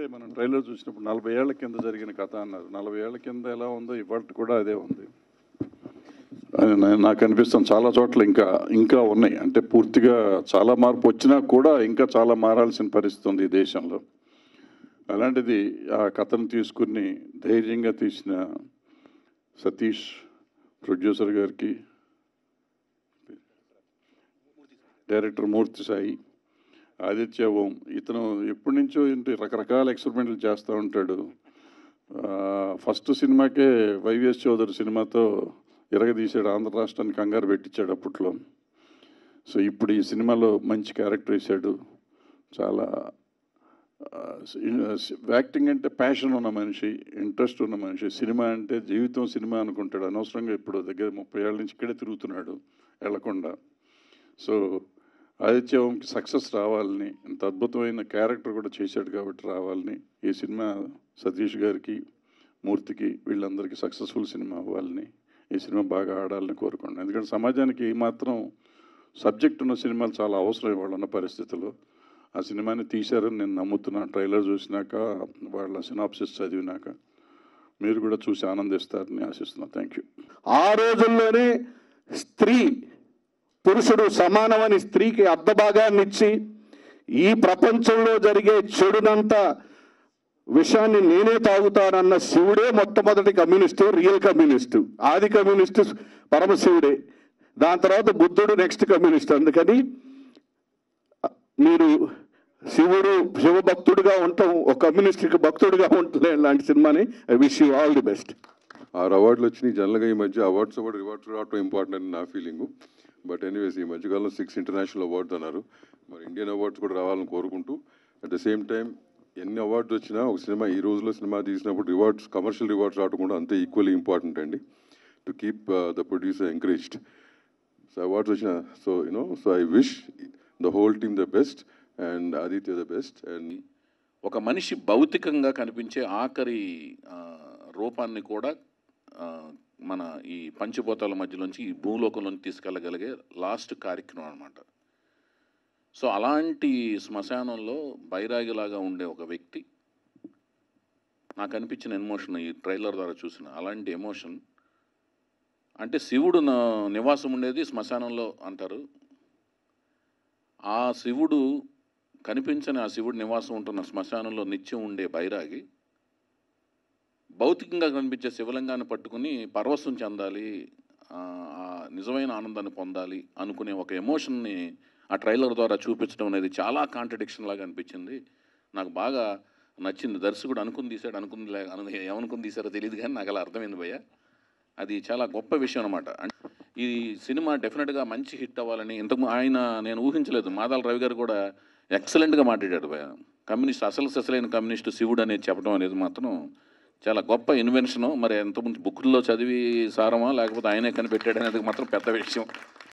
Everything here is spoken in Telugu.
మనం ట్రైలర్ చూసినప్పుడు నలభై ఏళ్ల కింద జరిగిన కథ అన్నారు నలభై ఏళ్ల కింద ఎలా ఉందో ఇవాళ కూడా అదే ఉంది అది నా- నాకు అనిపిస్తుంది చాలా చోట్ల ఇంకా ఇంకా ఉన్నాయి అంటే పూర్తిగా చాలా మార్పు వచ్చినా కూడా ఇంకా చాలా మారాల్సిన పరిస్థితి ఉంది ఈ దేశంలో అలాంటిది ఆ కథను తీసుకుని ధైర్యంగా తీసిన సతీష్ ప్రొడ్యూసర్ గారికి డైరెక్టర్ మూర్తి సాయి ఆదిత్య ఓం ఇతను ఎప్పటి నుంచో ఏంటి రకరకాల ఎక్స్పెరిమెంట్లు చేస్తూ ఉంటాడు ఆ, ఫస్ట్ సినిమాకే వైవిఎస్ చౌదరి సినిమాతో ఇరగదీశాడు ఆంధ్ర రాష్ట్రానికి కంగారు పెట్టించాడు అప్పట్లో సో ఇప్పుడు ఈ సినిమాలో మంచి క్యారెక్టర్ వేశాడు చాలా యాక్టింగ్ అంటే ప్యాషన్ ఉన్న మనిషి ఇంట్రెస్ట్ ఉన్న మనిషి సినిమా అంటే జీవితం సినిమా అనుకుంటాడు అనవసరంగా ఇప్పుడు దగ్గర ముప్పై ఏళ్ళ నుంచి ఇక్కడే తిరుగుతున్నాడు వెళ్లకుండా సో ఆదిత్యవంకి సక్సెస్ రావాలని ఇంత అద్భుతమైన క్యారెక్టర్ కూడా చేశాడు కాబట్టి రావాలని ఈ సినిమా సతీష్ గారికి మూర్తికి వీళ్ళందరికీ సక్సెస్ఫుల్ సినిమా అవ్వాలని ఈ సినిమా బాగా ఆడాలని కోరుకున్నాను ఎందుకంటే సమాజానికి ఈ మాత్రం సబ్జెక్ట్ ఉన్న సినిమాలు చాలా అవసరం ఇవాళ ఉన్న పరిస్థితుల్లో ఆ సినిమాని తీశారని నేను నమ్ముతున్నాను ట్రైలర్ చూసినాక వాళ్ళ సినాప్సిస్ చదివినాక మీరు కూడా చూసి ఆనందిస్తారని ఆశిస్తున్నాను థ్యాంక్ యూ ఆ రోజుల్లోనే స్త్రీ పురుషుడు సమానమని స్త్రీకి అర్ధభాగాన్ని ఇచ్చి ఈ ప్రపంచంలో జరిగే చెడునంతా విషయాన్ని నేనే తాగుతానన్న శివుడే మొట్టమొదటి కమ్యూనిస్టు రియల్ కమ్యూనిస్టు ఆది కమ్యూనిస్టు పరమశివుడే దాని తర్వాత బుద్ధుడు నెక్స్ట్ కమ్యూనిస్ట్ అందుకని మీరు శివుడు శివభక్తుడుగా ఉండటం ఒక కమ్యూనిస్ట్కి భక్తుడుగా ఉండలే లాంటి సినిమాని I wish you all the best ఆరు అవార్డులు వచ్చినాయి జనరల్గా ఈ మధ్య అవార్డ్స్ అవార్డు రివార్డ్స్ రావడం ఇంపార్టెంట్ అని నా ఫీలింగ్ బట్ ఎనీవేస్ ఈ మధ్యకాలంలో సిక్స్ ఇంటర్నేషనల్ అవార్డ్స్ అన్నారు మరి ఇండియన్ అవార్డ్స్ కూడా రావాలని కోరుకుంటూ అట్ ద సేమ్ టైం ఎన్ని అవార్డ్స్ వచ్చినా ఒక సినిమా ఈ రోజులో సినిమా తీసినప్పుడు రివార్డ్స్ కమర్షియల్ రివార్డ్స్ రావడం కూడా అంతే ఈక్వల్లీ ఇంపార్టెంట్ అండి to keep the producer encouraged so awards వచ్చిన so you know so I wish the whole team the best and Aditya the best and ఒక మనిషి భౌతికంగా కనిపించే ఆఖరి ఆ, రూపాన్ని కూడా ఆ, మన ఈ పంచభూతాల మధ్యలోంచి ఈ భూలోకంలోంచి తీసుకెళ్ళగలిగే లాస్ట్ కార్యక్రమం అనమాట సో అలాంటి శ్మశానంలో బైరాగిలాగా ఉండే ఒక వ్యక్తి నాకు అనిపించిన ఎమోషన్ ఈ ట్రైలర్ ద్వారా చూసిన అలాంటి ఎమోషన్ అంటే శివుడు నా నివాసం ఉండేది శ్మశానంలో అంటారు ఆ శివుడు కనిపించని ఆ శివుడు నివాసం ఉంటున్న శ్మశానంలో నిత్యం ఉండే బైరాగి భౌతికంగా కనిపించే శివలింగాన్ని పట్టుకుని పరవశం చెందాలి ఆ ఆ నిజమైన ఆనందాన్ని పొందాలి అనుకునే ఒక ఎమోషన్ని ఆ ట్రైలర్ ద్వారా చూపించడం అనేది చాలా కాంట్రడిక్షన్ లాగా అనిపించింది నాకు బాగా నచ్చింది దర్శకుడు అనుకుని తీశాడు అనుకుంది లే అను ఏమనుకుని తీశారో తెలియదు కానీ నాకు అలా అర్థమైంది భయ్య అది చాలా గొప్ప విషయం అనమాట ఈ సినిమా డెఫినెట్గా మంచి హిట్ అవ్వాలని ఇంతకు ఆయన నేను ఊహించలేదు మాదాల రవి గారు కూడా ఎక్సలెంట్గా మాట్లాడాడు భయ్య కమ్యూనిస్ట్ అసలు అసలైన కమ్యూనిస్ట్ శివుడు అనేది చెప్పడం అనేది మాత్రం చాలా గొప్ప ఇన్వెన్షను మరి ఎంతమంది బుక్కుల్లో చదివి సారమా లేకపోతే ఆయనే కనిపెట్టాడు అనేది మాత్రం పెద్ద విషయం